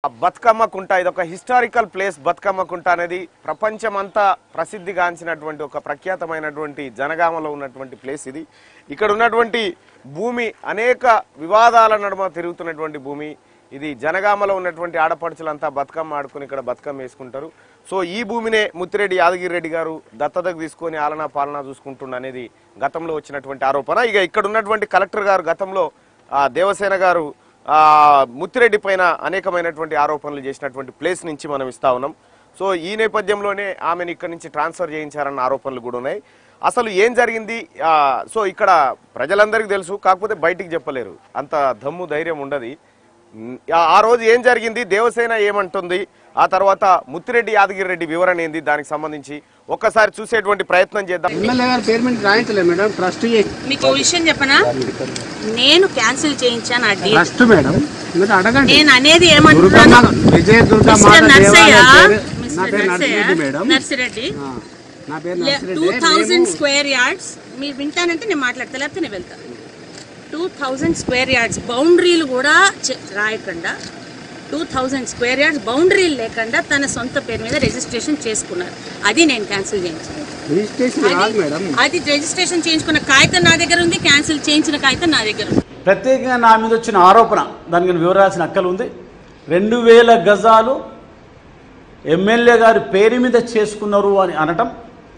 బతుకమ్మ కుంట ఇది ఒక హిస్టారికల్ ప్లేస్ బతుకమ్మ కుంట అనేది ప్రపంచమంతా ప్రసిద్ధిగాంచినటువంటి ఒక ప్రఖ్యాతమైనటువంటి జనగామలో ఉన్నటువంటి ప్లేస్ ఇది ఇక్కడ ఉన్నటువంటి భూమి అనేక వివాదాల నడుమ తిరుగుతున్నటువంటి భూమి ఇది జనగామలో ఉన్నటువంటి ఆడపడుచులంతా బతుకమ్మ ఆడుకుని ఇక్కడ బతుకమ్మ వేసుకుంటారు సో ఈ భూమినే ముత్తిరెడ్డి యాదగిరి రెడ్డి గారు దత్తతకు తీసుకొని ఆలనా పాలనా చూసుకుంటుండ అనేది గతంలో వచ్చినటువంటి ఆరోపణ ఇక ఇక్కడ ఉన్నటువంటి కలెక్టర్ గారు గతంలో ఆ, దేవసేన గారు ఆ, ముత్తిరెడ్డి పైన అనేకమైనటువంటి ఆరోపణలు చేసినటువంటి ప్లేస్ నుంచి మనం ఇస్తా ఉన్నాం సో ఈ నేపథ్యంలోనే ఆమెను ఇక్కడ నుంచి ట్రాన్స్ఫర్ చేయించారన్న ఆరోపణలు కూడా ఉన్నాయి అసలు ఏం జరిగింది ఆ, సో ఇక్కడ ప్రజలందరికీ తెలుసు కాకపోతే బయటికి చెప్పలేరు అంత దమ్ము ధైర్యం ఉండదు ఆ ఆ రోజు ఏం జరిగింది దేవసేన ఏమంటుంది ఆ తర్వాత ముత్తిరెడ్డి యాదగిరి రెడ్డి వివరణ ఏంది దానికి సంబంధించి ఒక్కసారి చూసేటువంటి ప్రయత్నం చేద్దాం ఎమ్మెల్యే గారు పేరు మీద రాయించలే మేడం ట్రస్ట్ చేసి మీకు ఓ విషయం చెప్పనా నేను క్యాన్సిల్ చేయించాను ఆ డీల్ ట్రస్ట్ మేడం మీరు అడగండి నేను అనేది దుర్గమ్మ ఏమంటున్నాను విజయ దుర్గా మిస్టర్ మాత నర్సయ్య దేవాలయం పేరు నా మిస్టర్ పేరు నర్సయ్య నర్సిరెడ్డి మేడం నర్సిరెడ్డి ఆ, నా పేరు టూ నర్సిరెడ్డి థౌజండ్ మేము- స్క్వేర్ యార్డ్స్ మీరు వింటానంటే నేను మాట్లాడతా లేకపోతే నేను వెళ్తాను టూ థౌజండ్ స్క్వేర్ యార్డ్స్ బౌండరీలు కూడా చె- రాయకుండా టూ థౌజండ్ స్క్వేర్ యార్డ్స్ బౌండరీలు లేకుండా తన సొంత పేరు మీద రిజిస్ట్రేషన్ చేసుకున్నారు అది నేను క్యాన్సిల్ చేయించాను రిజిస్ట్రేషన్ కాదు మేడం అది రిజిస్ట్రేషన్ చేయించుకున్న కాగితం నా దగ్గర ఉంది క్యాన్సిల్ చేయించిన కాగితం నా దగ్గర ఉంది ప్రత్యేకంగా నా మీద వచ్చిన ఆరోపణ దానికి నేను వివరాల్సిన అక్కలు ఉంది రెండు వేల గజాలు ఎమ్మెల్యే గారి పేరు మీద చేసుకున్నారు అని అనటం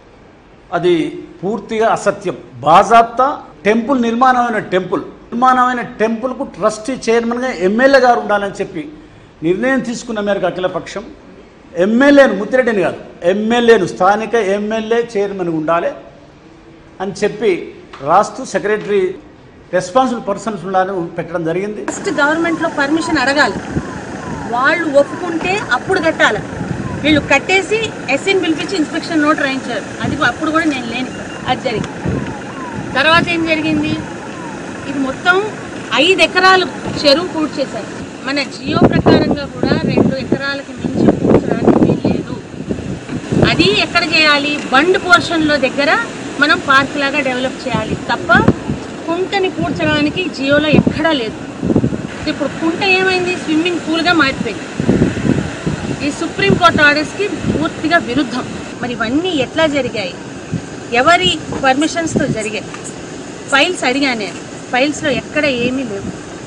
అది పూర్తిగా అసత్యం బాజాప్తా టెంపుల్ నిర్మాణమైన టెంపుల్ నిర్మాణమైన టెంపుల్కు ట్రస్టీ చైర్మన్గా ఎమ్మెల్యే గారు ఉండాలని చెప్పి నిర్ణయం తీసుకున్న మేరకు అఖిలపక్షం ఎమ్మెల్యేను ముత్తిరెడ్డిని కాదు ఎమ్మెల్యేను స్థానిక ఎమ్మెల్యే చైర్మన్ ఉండాలి అని చెప్పి రాస్తూ సెక్రటరీ రెస్పాన్సిబుల్ పర్సన్స్ ఉండాలని పెట్టడం జరిగింది ఫస్ట్ గవర్నమెంట్ లో పర్మిషన్ అడగాలి వాళ్ళు ఒప్పుకుంటే అప్పుడు కట్టాలి వీళ్ళు కట్టేసి ఎస్ఎన్ పిలిపించి ఇన్స్పెక్షన్ నోట్ రాయించారు అది అప్పుడు కూడా నేను లేని అది జరిగింది తర్వాత ఏం జరిగింది ఇది మొత్తం ఐదు ఎకరాలు చెరువు పూర్తి చేశారు మన జియో ప్రకారంగా కూడా రెండు ఎకరాలకి మించి పూడ్చడానికి వీలు లేదు అది ఎక్కడ చేయాలి బండ్ పోర్షన్లో దగ్గర మనం పార్క్ లాగా డెవలప్ చేయాలి తప్ప కుంటని పూడ్చడానికి జియోలో ఎక్కడా లేదు ఇప్పుడు కుంట ఏమైంది స్విమ్మింగ్ పూల్గా మారిపోయింది ఈ సుప్రీంకోర్టు ఆర్డర్స్కి పూర్తిగా విరుద్ధం మరి ఇవన్నీ ఎట్లా జరిగాయి ఎవరి పర్మిషన్స్తో జరిగాయి ఫైల్స్ అడిగాను నేను ఫైల్స్లో ఎక్కడ ఏమీ లేవు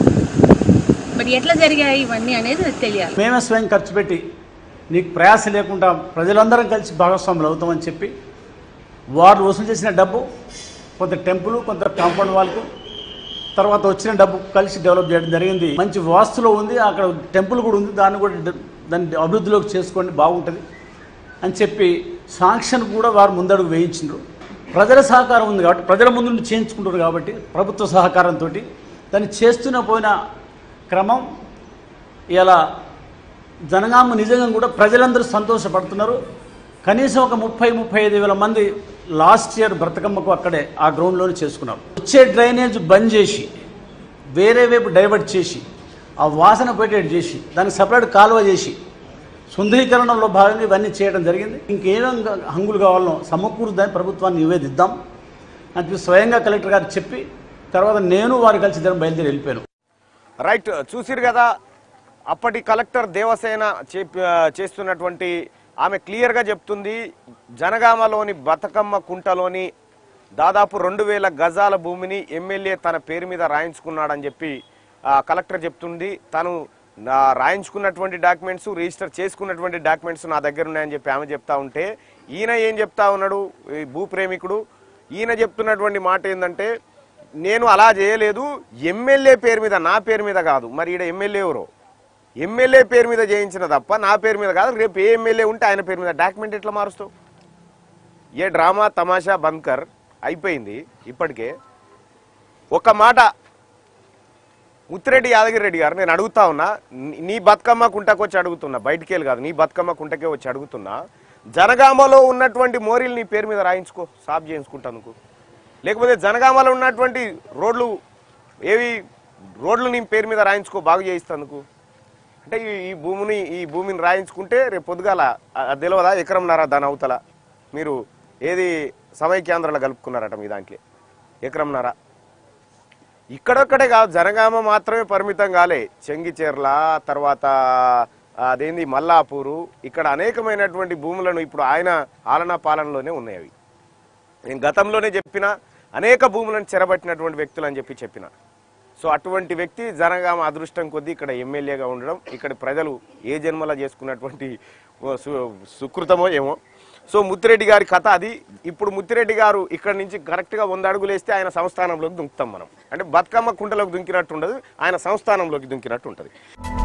మరి ఎట్లా జరిగాయి ఇవన్నీ అనేది నాకు తెలియాలి మేమే స్వయం ఖర్చు పెట్టి నీకు ప్రయాస లేకుండా ప్రజలందరం కలిసి భాగస్వాములు అవుతామని చెప్పి వారు వసూలు చేసిన డబ్బు కొంత టెంపుల్ కొంత కాంపౌండ్ వాళ్ళకు తర్వాత వచ్చిన డబ్బు కలిసి డెవలప్ చేయడం జరిగింది మంచి వాస్తులో ఉంది అక్కడ టెంపుల్ కూడా ఉంది దాన్ని కూడా డ- దాన్ని అభివృద్ధిలోకి చేసుకోండి బాగుంటుంది అని చెప్పి సాంక్షన్ కూడా వారు ముందడుగు వేయించారు ప్రజల సహకారం ఉంది కాబట్టి ప్రజల ముందు నుండి చేయించుకుంటారు కాబట్టి ప్రభుత్వ సహకారంతో దాన్ని చేస్తూనే పోయిన క్రమం ఇలా జనగామ నిజంగా కూడా ప్రజలందరూ సంతోషపడుతున్నారు కనీసం ఒక ముప్పై ముప్పై ఐదు వేల మంది లాస్ట్ ఇయర్ బ్రతకమ్మకు అక్కడే ఆ గ్రౌండ్లోనే చేసుకున్నారు వచ్చే డ్రైనేజ్ బంద్ చేసి వేరే వైపు డైవర్ట్ చేసి ఆ వాసన పోయేటట్టు చేసి దానికి సపరేట్ కాలువ చేసి సుందరీకరణలో భాగంగా ఇవన్నీ చేయడం జరిగింది ఇంకేమేం హంగులు కావాలనో సమకూరుదని ప్రభుత్వాన్ని నివేదిద్దాం అని చెప్పి స్వయంగా కలెక్టర్ గారు చెప్పి తర్వాత నేను వారు కలిసి ఇద్దరం బయలుదేరి వెళ్ళిపోయాను రైట్ చూసిరు కదా అప్పటి కలెక్టర్ దేవసేన చెప్- చేస్తున్నటువంటి ఆమె క్లియర్గా చెప్తుంది జనగామలోని బతుకమ్మ కుంటలోని దాదాపు రెండు వేల గజాల భూమిని ఎమ్మెల్యే తన పేరు మీద రాయించుకున్నాడని చెప్పి ఆ, కలెక్టర్ చెప్తుంది తను నా రాయించుకున్నటువంటి డాక్యుమెంట్స్ రిజిస్టర్ చేసుకున్నటువంటి డాక్యుమెంట్స్ నా దగ్గర ఉన్నాయని చెప్పి ఆమె చెప్తా ఉంటే ఈయన ఏం చెప్తా ఉన్నాడు ఈ భూప్రేమికుడు ఈయన చెప్తున్నటువంటి మాట ఏంటంటే నేను అలా చేయలేదు ఎమ్మెల్యే పేరు మీద నా పేరు మీద కాదు మరి ఈడ ఎమ్మెల్యే ఎవరో ఎమ్మెల్యే పేరు మీద చేయించిన తప్ప నా పేరు మీద కాదు రేపు ఏ ఎమ్మెల్యే ఉంటే ఆయన పేరు మీద డాక్యుమెంట్ ఎట్లా మారుస్తావు ఏ డ్రామా తమాషా బంకర్ అయిపోయింది ఇప్పటికే ఒక మాట ముత్తిరెడ్డి యాదగిరి రెడ్డి గారు నేను అడుగుతా ఉన్నా నీ- నీ బతుకమ్మ కుంటకు వచ్చి అడుగుతున్నా బయటికి వెళ్ళి కాదు నీ బతుకమ్మ కుంటకే వచ్చి అడుగుతున్నా జనగామలో ఉన్నటువంటి మోరీలు నీ పేరు మీద రాయించుకో సాఫ్ చేయించుకుంటానుకు లేకపోతే జనగామలో ఉన్నటువంటి రోడ్లు ఏవి రోడ్లు నీ పేరు మీద రాయించుకో బాగు చేయిస్తానుకు అంటే ఈ ఈ భూమిని ఈ భూమిని రాయించుకుంటే రేపు పొద్దుగాల అ- అది తెలియదా ఎకరంన్నారా దాని అవతల మీరు ఏది సమైక్యాంధ్రలో కలుపుకున్నారట మీ దాంట్లో ఎకరంన్నారా ఇక్కడొక్కడే కాదు జనగామ మాత్రమే పరిమితం కాలే చెంగిచెర్ల తర్వాత ఆ, అదేంది మల్లాపూరు ఇక్కడ అనేకమైనటువంటి భూములను ఇప్పుడు ఆయన ఆలనా పాలనలోనే ఉన్నాయి అవి నేను గతంలోనే చెప్పిన అనేక భూములను చెరబట్టినటువంటి వ్యక్తులు అని చెప్పి చెప్పిన సో అటువంటి వ్యక్తి జనగామ అదృష్టం కొద్దీ ఇక్కడ ఎమ్మెల్యేగా ఉండడం ఇక్కడ ప్రజలు ఏ జన్మలో చేసుకున్నటువంటి ఓ సు- సుకృతమో ఏమో సో ముత్తిరెడ్డి గారి కథ అది ఇప్పుడు ముత్తిరెడ్డి గారు ఇక్కడ నుంచి కరెక్ట్గా వంద అడుగులు వేస్తే ఆయన సంస్థానంలోకి దుంకుతాం మనం అంటే బతుకమ్మ కుంటలోకి దుంకినట్టు ఉండదు ఆయన సంస్థానంలోకి దుంకినట్టు ఉంటుంది